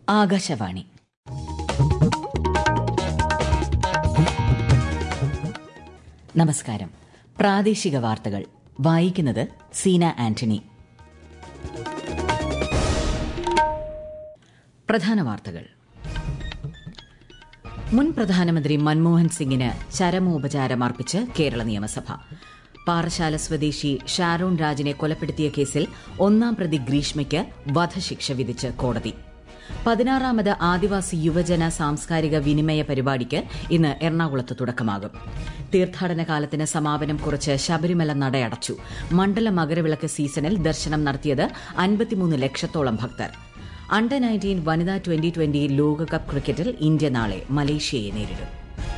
ആകാശവാണി നമസ്കാരം പ്രാദേശിക വാർത്തകൾ വായിക്കുന്നത് സീന ആന്റണി പ്രധാന വാർത്തകൾ മുൻ പ്രധാനമന്ത്രി മൻമോഹൻ സിംഗിന് ചരമോപചാരം അർപ്പിച്ച് കേരള നിയമസഭ പാറശാല സ്വദേശി ഷാരോൺ രാജിനെ കൊലപ്പെടുത്തിയ കേസിൽ ഒന്നാം പ്രതി ഗ്രീഷ്മയ്ക്ക് വധശിക്ഷ വിധിച്ച് കോടതി പതിനാറാമത് ആദിവാസി യുവജന സാംസ്കാരിക വിനിമയ പരിപാടിക്ക് ഇന്ന് എറണാകുളത്ത് തുടക്കമാകും തീർത്ഥാടന കാലത്തിന് സമാപനം കുറിച്ച് ശബരിമല നടയടച്ചു മണ്ഡല മകരവിളക്ക് സീസണിൽ ദർശനം നടത്തിയത് അൻപത്തിമൂന്ന് ലക്ഷത്തോളം ഭക്തർ അണ്ടർ നയൻറ്റീൻ വനിതാ ട്വന്റി ട്വന്റി ലോകകപ്പ് ക്രിക്കറ്റിൽ ഇന്ത്യ നാളെ മലേഷ്യയെ നേരിടും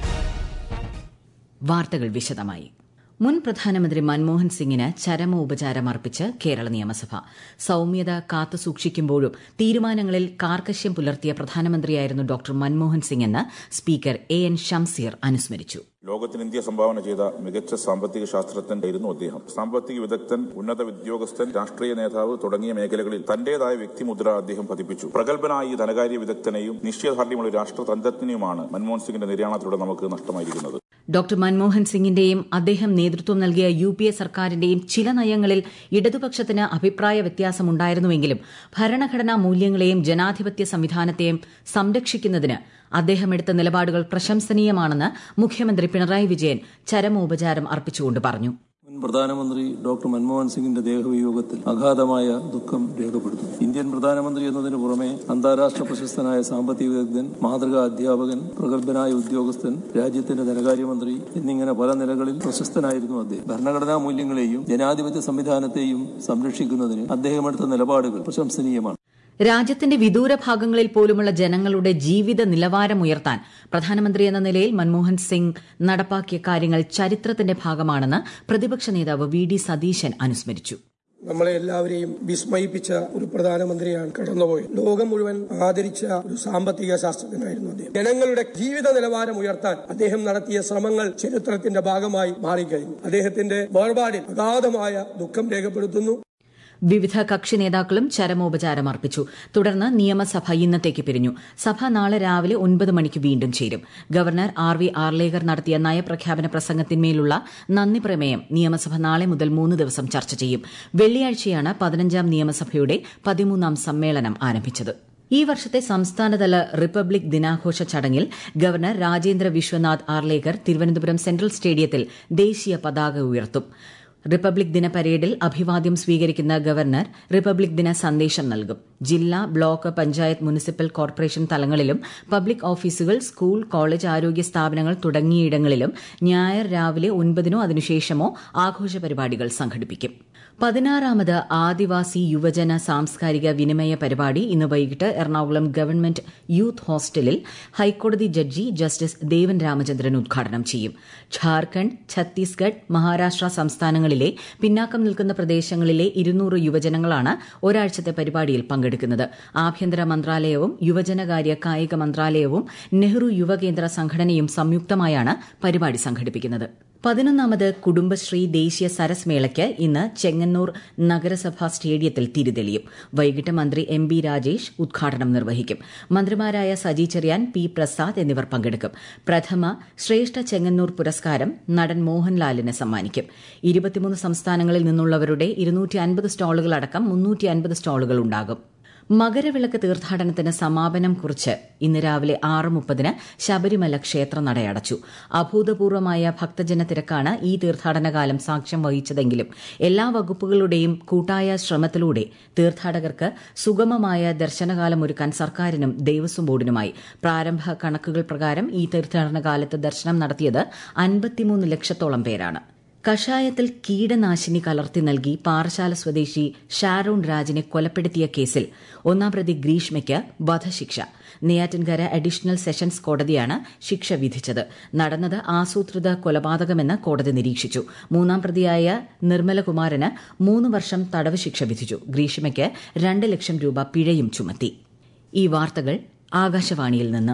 വാർത്തകൾ വിശദമായി മുൻ പ്രധാനമന്ത്രി മൻമോഹൻ സിംഗിന് ചരമോപചാരം അർപ്പിച്ച് കേരള നിയമസഭ സൌമ്യത കാത്തുസൂക്ഷിക്കുമ്പോഴും തീരുമാനങ്ങളിൽ കാർക്കശ്യം പുലർത്തിയ പ്രധാനമന്ത്രിയായിരുന്നു ഡോക്ടർ മൻമോഹൻ സിംഗ് എന്ന് സ്പീക്കർ എ എൻ ഷംസീർ അനുസ്മരിച്ചു ലോകത്തിന് ഇന്ത്യ സംഭാവന ചെയ്ത മികച്ച സാമ്പത്തിക ശാസ്ത്രജ്ഞനായിരുന്നു അദ്ദേഹം സാമ്പത്തിക വിദഗ്ധൻ ഉന്നത ഉദ്യോഗസ്ഥൻ രാഷ്ട്രീയ നേതാവ് തുടങ്ങിയ മേഖലകളിൽ തന്റേതായ വ്യക്തിമുദ്ര അദ്ദേഹം പതിപ്പിച്ചു പ്രഗത്ഭനായ ഈ ധനകാര്യ വിദഗ്ധനെയും നിശ്ചയദാർഢ്യമുള്ള രാഷ്ട്രതന്ത്രജ്ഞനെയുമാണ് മൻമോഹൻ സിംഗിന്റെ നിര്യാണത്തിലൂടെ നമുക്ക് നഷ്ടമായിരിക്കുന്നത് ഡോക്ടർ മൻമോഹൻ സിംഗിന്റെയും അദ്ദേഹം നേതൃത്വം നൽകിയ യു പി എ സർക്കാരിന്റെയും ചില നയങ്ങളിൽ ഇടതുപക്ഷത്തിന് അഭിപ്രായ വ്യത്യാസമുണ്ടായിരുന്നുവെങ്കിലും ഭരണഘടനാ മൂല്യങ്ങളെയും ജനാധിപത്യ സംവിധാനത്തെയും സംരക്ഷിക്കുന്നതിന് അദ്ദേഹം എടുത്ത നിലപാടുകൾ പ്രശംസനീയമാണെന്ന് മുഖ്യമന്ത്രി പിണറായി വിജയൻ ചരമോപചാരം അർപ്പിച്ചുകൊണ്ട് പറഞ്ഞു മുൻ പ്രധാനമന്ത്രി ഡോക്ടർ മൻമോഹൻ സിംഗിന്റെ ദേഹവിയോഗത്തിൽ അഗാധമായ ദുഃഖം രേഖപ്പെടുത്തുന്നു ഇന്ത്യൻ പ്രധാനമന്ത്രി എന്നതിനു പുറമെ അന്താരാഷ്ട്ര പ്രശസ്തനായ സാമ്പത്തിക വിദഗ്ധൻ മാതൃകാ അധ്യാപകൻ പ്രഗത്ഭനായ ഉദ്യോഗസ്ഥൻ രാജ്യത്തിന്റെ ധനകാര്യമന്ത്രി എന്നിങ്ങനെ പല നിലകളിൽ പ്രശസ്തനായിരുന്നു അദ്ദേഹം ഭരണഘടനാ മൂല്യങ്ങളെയും ജനാധിപത്യ സംവിധാനത്തെയും സംരക്ഷിക്കുന്നതിന് അദ്ദേഹം എടുത്ത നിലപാടുകൾ പ്രശംസനീയമാണ് രാജ്യത്തിന്റെ വിദൂര ഭാഗങ്ങളിൽ പോലുമുള്ള ജനങ്ങളുടെ ജീവിത നിലവാരമുയർത്താൻ പ്രധാനമന്ത്രി എന്ന നിലയിൽ മൻമോഹൻ സിംഗ് നടപ്പാക്കിയ കാര്യങ്ങൾ ചരിത്രത്തിന്റെ ഭാഗമാണെന്ന് പ്രതിപക്ഷ നേതാവ് വി ഡി സതീശൻ അനുസ്മരിച്ചു നമ്മളെ എല്ലാവരെയും വിസ്മയിപ്പിച്ച ഒരു പ്രധാനമന്ത്രിയാണ് കടന്നുപോയത് ലോകം മുഴുവൻ ആദരിച്ച ഒരു സാമ്പത്തിക ശാസ്ത്രജ്ഞനായിരുന്നു അദ്ദേഹം ജനങ്ങളുടെ ജീവിത നിലവാരം ഉയർത്താൻ അദ്ദേഹം നടത്തിയ ശ്രമങ്ങൾ ചരിത്രത്തിന്റെ ഭാഗമായി മാറിക്കഴിഞ്ഞു അദ്ദേഹത്തിന്റെ വേർപാടിൽ അഗാധമായ ദുഃഖം രേഖപ്പെടുത്തുന്നു വിവിധ കക്ഷി നേതാക്കളും ചരമോപചാരം അർപ്പിച്ചു തുടർന്ന് നിയമസഭ ഇന്നത്തേക്ക് പിരിഞ്ഞു സഭ നാളെ രാവിലെ ഒൻപത് മണിക്ക് വീണ്ടും ചേരും ഗവർണർ ആർ വി ആർലേക്കർ നടത്തിയ നയപ്രഖ്യാപന പ്രസംഗത്തിന്മേലുള്ള നന്ദി പ്രമേയം നിയമസഭ നാളെ മുതൽ മൂന്ന് ദിവസം ചർച്ച ചെയ്യും വെള്ളിയാഴ്ചയാണ് പതിനഞ്ചാം നിയമസഭയുടെ പതിമൂന്നാം സമ്മേളനം ആരംഭിച്ചത് ഈ വർഷത്തെ സംസ്ഥാനതല റിപ്പബ്ലിക് ദിനാഘോഷ ചടങ്ങിൽ ഗവർണർ രാജേന്ദ്ര വിശ്വനാഥ് ആർലേക്കർ തിരുവനന്തപുരം സെൻട്രൽ സ്റ്റേഡിയത്തിൽ ദേശീയ പതാക ഉയർത്തും റിപ്പബ്ലിക് ദിന പരേഡിൽ അഭിവാദ്യം സ്വീകരിക്കുന്ന ഗവർണർ റിപ്പബ്ലിക് ദിന സന്ദേശം നൽകും ജില്ലാ ബ്ലോക്ക് പഞ്ചായത്ത് മുനിസിപ്പൽ കോർപ്പറേഷൻ തലങ്ങളിലും പബ്ലിക് ഓഫീസുകൾ സ്കൂൾ കോളേജ് ആരോഗ്യ സ്ഥാപനങ്ങൾ തുടങ്ങിയിടങ്ങളിലും ഞായർ രാവിലെ ഒൻപതിനോ അതിനുശേഷമോ ആഘോഷ പരിപാടികൾ സംഘടിപ്പിക്കും പതിനാറാമത് ആദിവാസി യുവജന സാംസ്കാരിക വിനിമയ പരിപാടി ഇന്ന് വൈകിട്ട് എറണാകുളം ഗവൺമെന്റ് യൂത്ത് ഹോസ്റ്റലിൽ ഹൈക്കോടതി ജഡ്ജി ജസ്റ്റിസ് ദേവൻ രാമചന്ദ്രൻ ഉദ്ഘാടനം ചെയ്യും ഝാർഖണ്ഡ് ഛത്തീസ്ഗഡ് മഹാരാഷ്ട്ര സംസ്ഥാനങ്ങളിലെ പിന്നാക്കം നിൽക്കുന്ന പ്രദേശങ്ങളിലെ ഇരുന്നൂറ് യുവജനങ്ങളാണ് ഒരാഴ്ചത്തെ പരിപാടിയിൽ പങ്കെടുക്കുന്നത് ആഭ്യന്തര മന്ത്രാലയവും യുവജനകാര്യ കായിക മന്ത്രാലയവും നെഹ്റു യുവകേന്ദ്ര സംഘടനയും സംയുക്തമായാണ് പരിപാടി സംഘടിപ്പിക്കുന്നത് പതിനൊന്നാമത് കുടുംബശ്രീ ദേശീയ സരസ് മേളയ്ക്ക് ഇന്ന് ചെങ്ങന്നൂർ നഗരസഭാ സ്റ്റേഡിയത്തിൽ തിരിതെളിയും വൈകിട്ട് മന്ത്രി എം ബി രാജേഷ് ഉദ്ഘാടനം നിർവഹിക്കും മന്ത്രിമാരായ സജി ചെറിയാൻ പി പ്രസാദ് എന്നിവർ പങ്കെടുക്കും പ്രഥമ ശ്രേഷ്ഠ ചെങ്ങന്നൂർ പുരസ്കാരം നടൻ മോഹൻലാലിന് സമ്മാനിക്കും ഇരുപത്തിമൂന്ന് സംസ്ഥാനങ്ങളിൽ നിന്നുള്ളവരുടെ ഇരുന്നൂറ്റി അൻപത് സ്റ്റോളുകളടക്കം മുന്നൂറ്റി അൻപത് സ്റ്റോളുകൾ ഉണ്ടാകും മകരവിളക്ക് തീർത്ഥാടനത്തിന് സമാപനം കുറിച്ച് ഇന്ന് രാവിലെ ആറ് മുപ്പതിന് ശബരിമല ക്ഷേത്ര നടയടച്ചു അഭൂതപൂർവമായ ഭക്തജന തിരക്കാണ് ഈ തീർത്ഥാടനകാലം സാക്ഷ്യം വഹിച്ചതെങ്കിലും എല്ലാ വകുപ്പുകളുടെയും കൂട്ടായ ശ്രമത്തിലൂടെ തീർത്ഥാടകർക്ക് സുഗമമായ ദർശനകാലം ഒരുക്കാൻ സർക്കാരിനും ദേവസ്വം ബോർഡിനുമായി പ്രാരംഭ കണക്കുകൾ പ്രകാരം ഈ തീർത്ഥാടനകാലത്ത് ദർശനം നടത്തിയത് അൻപത്തിമൂന്ന് ലക്ഷത്തോളം പേരാണ് കഷായത്തിൽ കീടനാശിനി കലർത്തി നൽകി പാറശാല സ്വദേശി ഷാരോൺ രാജിനെ കൊലപ്പെടുത്തിയ കേസിൽ ഒന്നാം പ്രതി ഗ്രീഷ്മയ്ക്ക് വധശിക്ഷ നെയ്യാറ്റിൻകര അഡീഷണൽ സെഷൻസ് കോടതിയാണ് ശിക്ഷ വിധിച്ചത് നടന്നത് ആസൂത്രിത കൊലപാതകമെന്ന് കോടതി നിരീക്ഷിച്ചു മൂന്നാം പ്രതിയായ നിർമ്മലകുമാരന് മൂന്ന് വർഷം തടവ് ശിക്ഷ വിധിച്ചു ഗ്രീഷ്മയ്ക്ക് രണ്ട് ലക്ഷം രൂപ പിഴയും ചുമത്തി ഈ വാർത്തകൾ ആകാശവാണിയിൽ നിന്ന്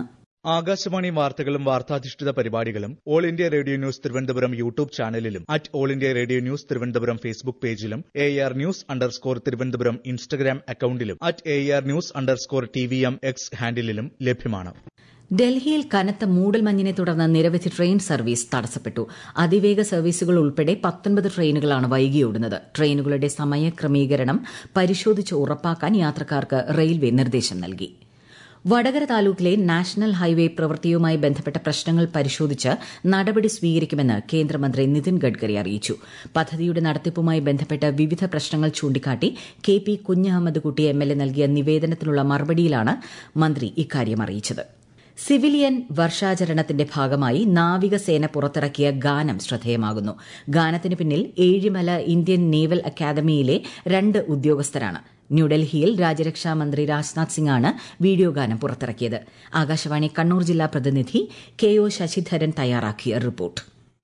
ആകാശവാണി വാർത്തകളും വാർത്താധിഷ്ഠിത പരിപാടികളും All India Radio news Thiruvananthapuram YouTube ചാനലിലും at All India Radio news Thiruvananthapuram Facebook പേജിലും A R news underscore Thiruvananthapuram Instagram അക്കൌണ്ടിലും at A R news underscore T V M X ഹാൻഡിലും ലഭ്യമാണ് ഡൽഹിയിൽ കനത്ത മൂടൽമഞ്ഞിനെ തുടർന്ന് നിരവധി ട്രെയിൻ സർവീസ് തടസ്സപ്പെട്ടു അതിവേഗ സർവീസുകൾ ഉൾപ്പെടെ പത്തൊൻപത് ട്രെയിനുകളാണ് വൈകിയോടുന്നത് ട്രെയിനുകളുടെ സമയക്രമീകരണം പരിശോധിച്ച് ഉറപ്പാക്കാൻ യാത്രക്കാർക്ക് റെയിൽവേ നിർദ്ദേശം നൽകി വടകര താലൂക്കിലെ നാഷണൽ ഹൈവേ പ്രവൃത്തിയുമായി ബന്ധപ്പെട്ട പ്രശ്നങ്ങൾ പരിശോധിച്ച് നടപടി സ്വീകരിക്കുമെന്ന് കേന്ദ്രമന്ത്രി നിതിൻ ഗഡ്കരി അറിയിച്ചു പദ്ധതിയുടെ നടത്തിപ്പുമായി ബന്ധപ്പെട്ട വിവിധ പ്രശ്നങ്ങൾ ചൂണ്ടിക്കാട്ടി കെ പി കുഞ്ഞഹമ്മദ് കുട്ടി എം എൽ എ നൽകിയ നിവേദനത്തിനുള്ള മറുപടിയിലാണ് മന്ത്രി ഇക്കാര്യം അറിയിച്ചത് സിവിലിയൻ വർഷാചരണത്തിന്റെ ഭാഗമായി നാവികസേന പുറത്തിറക്കിയ ഗാനം ശ്രദ്ധേയമാകുന്നു ഗാനത്തിന് പിന്നിൽ ഏഴിമല ഇന്ത്യൻ നേവൽ അക്കാദമിയിലെ രണ്ട് ഉദ്യോഗസ്ഥരാണ് ന്യൂഡൽഹിയിൽ രാജ്യരക്ഷാ മന്ത്രി രാജ്നാഥ് സിംഗാണ് വീഡിയോ ഗാനം പുറത്തിറക്കിയത് ആകാശവാണി കണ്ണൂർ ജില്ലാ പ്രതിനിധി കെ ഒ ശശിധരൻ തയ്യാറാക്കിയ റിപ്പോർട്ട്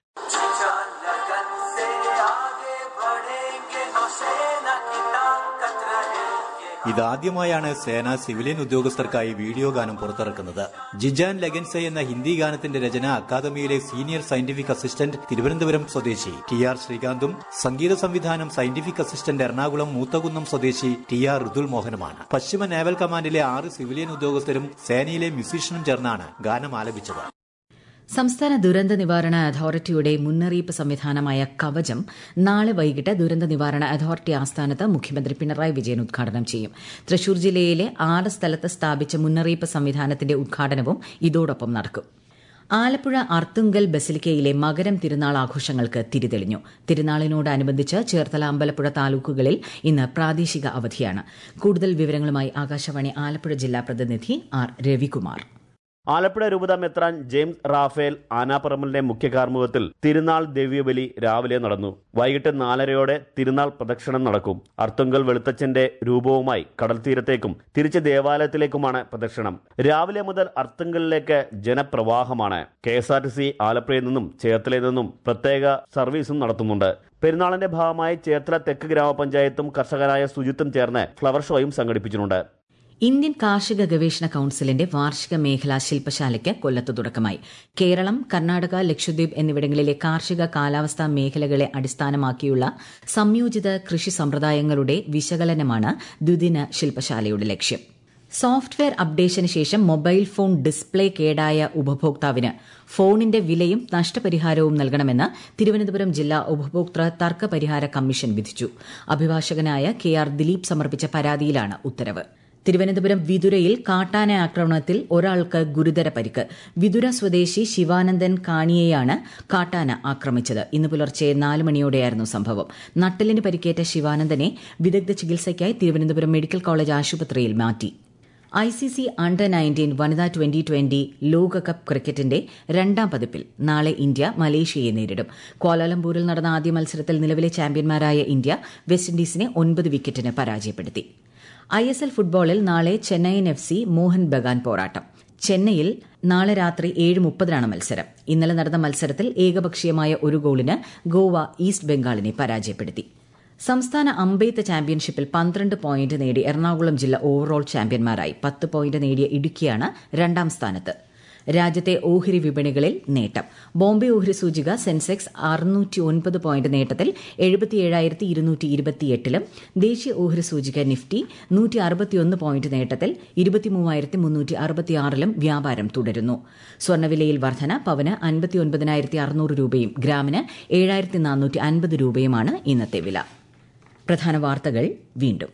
ഇതാദ്യമായാണ് സേന സിവിലിയൻ ഉദ്യോഗസ്ഥർക്കായി വീഡിയോ ഗാനം പുറത്തിറക്കുന്നത് ജിജാൻ ലെഗൻസെ എന്ന ഹിന്ദി ഗാനത്തിന്റെ രചന അക്കാദമിയിലെ സീനിയർ സയന്റിഫിക് അസിസ്റ്റന്റ് തിരുവനന്തപുരം സ്വദേശി ടി ആർ ശ്രീകാന്തും സംഗീത സംവിധാനം സയന്റിഫിക് അസിസ്റ്റന്റ് എറണാകുളം മൂത്തകുന്നം സ്വദേശി ടി ആർ ഋതുൽ മോഹനുമാണ് പശ്ചിമ നേവൽ കമാൻഡിലെ ആറ് സിവിലിയൻ ഉദ്യോഗസ്ഥരും സേനയിലെ മ്യൂസീഷ്യനും ചേർന്നാണ് ഗാനം ആലപിച്ചത് സംസ്ഥാന ദുരന്ത നിവാരണ അതോറിറ്റിയുടെ മുന്നറിയിപ്പ് സംവിധാനമായ കവചം നാളെ വൈകിട്ട് ദുരന്ത നിവാരണ അതോറിറ്റി ആസ്ഥാനത്ത് മുഖ്യമന്ത്രി പിണറായി വിജയൻ ഉദ്ഘാടനം ചെയ്യും തൃശൂർ ജില്ലയിലെ ആറ് സ്ഥലത്ത് സ്ഥാപിച്ച മുന്നറിയിപ്പ് സംവിധാനത്തിന്റെ ഉദ്ഘാടനവും ഇതോടൊപ്പം നടക്കും ആലപ്പുഴ അർത്തുങ്കൽ ബസിലിക്കയിലെ മകരം തിരുനാൾ ആഘോഷങ്ങൾക്ക് തിരിതെളിഞ്ഞു തിരുനാളിനോടനുബന്ധിച്ച് ചേർത്തല അമ്പലപ്പുഴ താലൂക്കുകളിൽ ഇന്ന് പ്രാദേശിക അവധിയാണ് കൂടുതൽ വിവരങ്ങളുമായി ആകാശവാണി ആലപ്പുഴ ജില്ലാ പ്രതിനിധി ആർ രവികുമാർ ആലപ്പുഴ രൂപത മെത്രാൻ ജെയിംസ് റാഫേൽ ആനാപ്പറമ്പലിന്റെ മുഖ്യ കാർമുകത്തിൽ തിരുനാൾ ദിവ്യബലി രാവിലെ നടന്നു വൈകിട്ട് നാലരയോടെ തിരുനാൾ പ്രദക്ഷിണം നടക്കും അർത്തുങ്കൽ വെളുത്തച്ഛന്റെ രൂപവുമായി കടൽത്തീരത്തേക്കും തിരിച്ച് ദേവാലയത്തിലേക്കുമാണ് പ്രദക്ഷിണം രാവിലെ മുതൽ അർത്തുങ്കലിലേക്ക് ജനപ്രവാഹമാണ് K S R T C ആലപ്പുഴയിൽ നിന്നും ചേർത്തലയിൽ നിന്നും പ്രത്യേക സർവീസും നടത്തുന്നുണ്ട് പെരുന്നാളിന്റെ ഭാഗമായി ചേർത്തല തെക്ക് ഗ്രാമപഞ്ചായത്തും കർഷകരായ സുജിത്തും ചേർന്ന് ഫ്ലവർ ഷോയും സംഘടിപ്പിച്ചിട്ടുണ്ട് ഇന്ത്യൻ കാർഷിക ഗവേഷണ കൌൺസിലിന്റെ വാർഷിക മേഖലാ ശില്പശാലയ്ക്ക് കൊല്ലത്ത് തുടക്കമായി കേരളം കർണാടക ലക്ഷദ്വീപ് എന്നിവിടങ്ങളിലെ കാർഷിക കാലാവസ്ഥാ മേഖലകളെ അടിസ്ഥാനമാക്കിയുള്ള സംയോജിത കൃഷി സമ്പ്രദായങ്ങളുടെ വിശകലനമാണ് ദ്വിദിന ശില്പശാലയുടെ ലക്ഷ്യം സോഫ്റ്റ്വെയർ അപ്ഡേഷന് ശേഷം മൊബൈൽ ഫോൺ ഡിസ്പ്ലേ കേടായ ഉപഭോക്താവിന് ഫോണിന്റെ വിലയും നഷ്ടപരിഹാരവും നൽകണമെന്ന് തിരുവനന്തപുരം ജില്ലാ ഉപഭോക്തൃ തർക്ക പരിഹാര കമ്മീഷൻ വിധിച്ചു അഭിഭാഷകനായ കെ ആർ ദിലീപ് സമർപ്പിച്ച പരാതിയിലാണ് ഉത്തരവ് തിരുവനന്തപുരം വിതുരയിൽ കാട്ടാന ആക്രമണത്തിൽ ഒരാൾക്ക് ഗുരുതര പരിക്ക് വിതുര സ്വദേശി ശിവാനന്ദൻ കാണിയെയാണ് കാട്ടാന ആക്രമിച്ചത് ഇന്ന് പുലർച്ചെ നാല് മണിയോടെയായിരുന്നു സംഭവം നട്ടലിന് പരിക്കേറ്റ ശിവാനന്ദനെ വിദഗ്ധ ചികിത്സയ്ക്കായി തിരുവനന്തപുരം മെഡിക്കൽ കോളേജ് ആശുപത്രിയിൽ മാറ്റി I C C under nineteen വനിതാ ട്വന്റി ട്വന്റി ലോകകപ്പ് ക്രിക്കറ്റിന്റെ രണ്ടാം പതിപ്പിൽ നാളെ ഇന്ത്യ മലേഷ്യയെ നേരിടും ക്വാലാലംപൂരിൽ നടന്ന ആദ്യ മത്സരത്തിൽ നിലവിലെ ചാമ്പ്യന്മാരായ ഇന്ത്യ വെസ്റ്റ് ഇൻഡീസിനെ ഒൻപത് വിക്കറ്റിന് പരാജയപ്പെടുത്തി ഐ എസ് എൽ ഫുട്ബോളിൽ നാളെ ചെന്നൈയിൻ എഫ് സി മോഹൻ ബഗാൻ പോരാട്ടം ചെന്നൈയിൽ നാളെ രാത്രി ഏഴ് മുപ്പതിനാണ് മത്സരം ഇന്നലെ നടന്ന മത്സരത്തിൽ ഏകപക്ഷീയമായ ഒരു ഗോളിന് ഗോവ ഈസ്റ്റ് ബംഗാളിനെ പരാജയപ്പെടുത്തി സംസ്ഥാന അമ്പെയ്ത്ത് ചാമ്പ്യൻഷിപ്പിൽ പന്ത്രണ്ട് പോയിന്റ് നേടി എറണാകുളം ജില്ല ഓവറോൾ ചാമ്പ്യന്മാരായി പത്ത് പോയിന്റ് നേടിയ ഇടുക്കിയാണ് രണ്ടാം സ്ഥാനത്ത് രാജ്യത്തെ ഓഹരി വിപണികളിൽ നേട്ടം ബോംബെ ഓഹരി സൂചിക സെൻസെക്സ് അറുന്നൂറ്റി ഒൻപത് പോയിന്റ് നേട്ടത്തിൽ എഴുപത്തിയേഴായിരത്തി ഇരുന്നൂറ്റി ഇരുപത്തിയെട്ടിലും ദേശീയ ഓഹരി സൂചിക നിഫ്റ്റി നൂറ്റി അറുപത്തിയൊന്ന് പോയിന്റ് നേട്ടത്തിൽ ഇരുപത്തിമൂവായിരത്തി മുന്നൂറ്റി അറുപത്തിയാറിലും വ്യാപാരം തുടരുന്നു സ്വർണ്ണവിലയിൽ വർധന പവന് അൻപത്തിയൊൻപതിനായിരത്തി അറുന്നൂറ് രൂപയും ഗ്രാമിന് ഏഴായിരത്തി നാനൂറ്റി അൻപത് രൂപയുമാണ് ഇന്നത്തെ വില പ്രധാന വാർത്തകൾ വീണ്ടും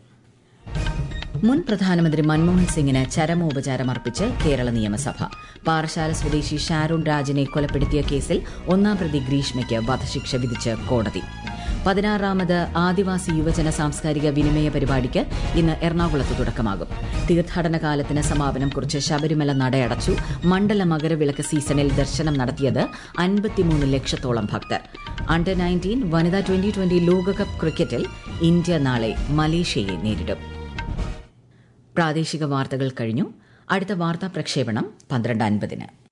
മുൻ പ്രധാനമന്ത്രി മൻമോഹൻ സിംഗിന് ചരമോപചാരം അർപ്പിച്ച് കേരള നിയമസഭ പാറശാല സ്വദേശി ഷാരൂൺ രാജിനെ കൊലപ്പെടുത്തിയ കേസിൽ ഒന്നാം പ്രതി ഗ്രീഷ്മയ്ക്ക് വധശിക്ഷ വിധിച്ച് കോടതി പതിനാറാമത് ആദിവാസി യുവജന സാംസ്കാരിക വിനിമയ പരിപാടിക്ക് ഇന്ന് എറണാകുളത്ത് തുടക്കമാകും തീർത്ഥാടന കാലത്തിന് സമാപനം കുറിച്ച് ശബരിമല നടയടച്ചു മണ്ഡല മകരവിളക്ക് സീസണിൽ ദർശനം നടത്തിയത് അൻപത്തിമൂന്ന് ലക്ഷത്തോളം ഭക്തർ അണ്ടർ നയൻറ്റീൻ വനിതാ ട്വന്റി ട്വന്റി ലോകകപ്പ് ക്രിക്കറ്റിൽ ഇന്ത്യ നാളെ മലേഷ്യയെ നേരിടും പ്രാദേശിക വാർത്തകൾ കഴിഞ്ഞു അടുത്ത വാർത്താ പ്രക്ഷേപണം പന്ത്രണ്ട് അൻപതിന്